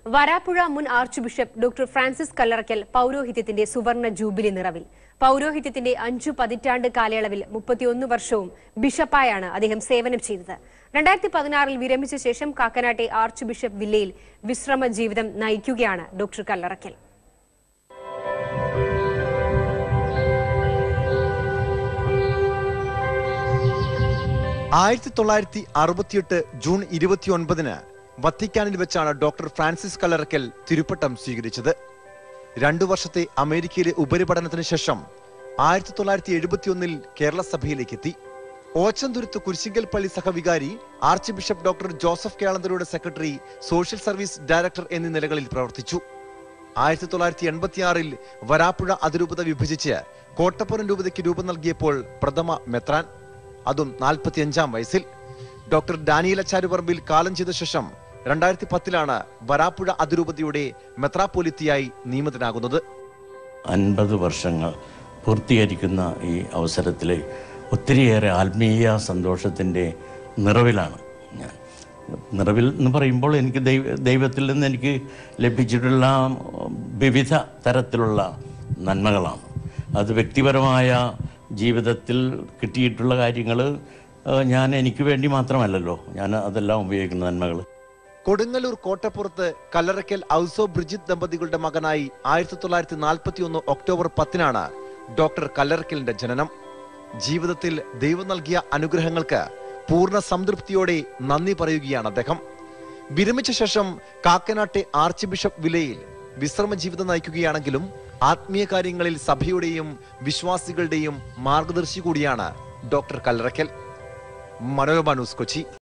വരാപ്പുഴ മുൻ archbishop doctor Francis Kallarakkal പൌരോഹിത്യത്തിന്റെ സുവർണ ജൂബിലി നിറവിൽ പൌരോഹിത്യത്തിന്റെ അഞ്ചു പതിറ്റാണ്ട് കാലയളവിൽ മുപ്പത്തിയൊന്ന് വർഷവും ബിഷപ്പായാണ് അദ്ദേഹം സേവനം ചെയ്തത് രണ്ടായിരത്തി പതിനാറിൽ വിരമിച്ച ശേഷം കാക്കനാട്ടെ ആർച്ച് ബിഷപ്പ് വില്ലയിൽ വിശ്രമ ജീവിതം നയിക്കുകയാണ് ഡോക്ടർ കല്ലറയ്ക്കൽ ആയിരത്തി തൊള്ളായിരത്തി അറുപത്തിയെട്ട് ജൂൺ ഇരുപത്തിയൊൻപതിന് വത്തിക്കാനിൽ വെച്ചാണ് ഡോക്ടർ ഫ്രാൻസിസ് കല്ലറക്കൽ തിരുപ്പട്ടം സ്വീകരിച്ചത് രണ്ടു വർഷത്തെ അമേരിക്കയിലെ ഉപരിപഠനത്തിന് ശേഷം ആയിരത്തി തൊള്ളായിരത്തി എഴുപത്തിയൊന്നിൽ കേരള സഭയിലേക്ക് എത്തി ഓച്ചന്തുരുത്ത് കുരിശിങ്കൽ പള്ളി സഹവികാരി ആർച്ച് ബിഷപ്പ് ഡോക്ടർ ജോസഫ് കേളന്തരയുടെ സെക്രട്ടറി സോഷ്യൽ സർവീസ് ഡയറക്ടർ എന്നീ നിലകളിൽ പ്രവർത്തിച്ചു ആയിരത്തി തൊള്ളായിരത്തി എൺപത്തിയാറിൽ വരാപ്പുഴ അതിരൂപത വിഭജിച്ച് കോട്ടപ്പുറം രൂപതയ്ക്ക് രൂപം നൽകിയപ്പോൾ പ്രഥമ മെത്രാൻ അതും നാൽപ്പത്തിയഞ്ചാം വയസ്സിൽ ഡോക്ടർ ഡാനിയൽ അച്ചാരുപറമ്പിൽ കാലം ചെയ്ത ശേഷം രണ്ടായിരത്തി പത്തിലാണ് വരാപ്പുഴ അതിരൂപതയുടെ മെത്രാപ്പൊലിത്തിയായി നിയമിതനാകുന്നത് അൻപത് വർഷങ്ങൾ പൂർത്തീകരിക്കുന്ന ഈ അവസരത്തിൽ ഒത്തിരിയേറെ ആത്മീയ സന്തോഷത്തിൻ്റെ നിറവിലാണ് ഞാൻ നിറവിൽ എന്ന് പറയുമ്പോൾ എനിക്ക് ദൈവ ദൈവത്തിൽ നിന്ന് എനിക്ക് ലഭിച്ചിട്ടുള്ള വിവിധ തരത്തിലുള്ള നന്മകളാണ് അത് വ്യക്തിപരമായ ജീവിതത്തിൽ കിട്ടിയിട്ടുള്ള കാര്യങ്ങൾ ഞാൻ എനിക്ക് വേണ്ടി മാത്രമല്ലല്ലോ ഞാൻ അതെല്ലാം ഉപയോഗിക്കുന്ന നന്മകൾ കൊടുങ്ങല്ലൂർ കോട്ടപ്പുറത്ത് കല്ലറയ്ക്കൽ ഔസോ ബ്രിജിത്ത് ദമ്പതികളുടെ മകനായി ആയിരത്തി തൊള്ളായിരത്തി നാൽപ്പത്തി ഒന്ന് ഒക്ടോബർ പത്തിനാണ് ഡോക്ടർ കല്ലറയ്ക്കലിന്റെ ജനനം ജീവിതത്തിൽ ദൈവം നൽകിയ അനുഗ്രഹങ്ങൾക്ക് പൂർണ്ണ സംതൃപ്തിയോടെ നന്ദി പറയുകയാണ് അദ്ദേഹം വിരമിച്ച ശേഷം കാക്കനാട്ടെ ആർച്ച് ബിഷപ്പ് വിലയിൽ വിശ്രമ ജീവിതം നയിക്കുകയാണെങ്കിലും ആത്മീയ കാര്യങ്ങളിൽ സഭയുടെയും വിശ്വാസികളുടെയും മാർഗദർശി കൂടിയാണ് ഡോക്ടർ കല്ലറയ്ക്കൽ മനോരമ ന്യൂസ് കൊച്ചി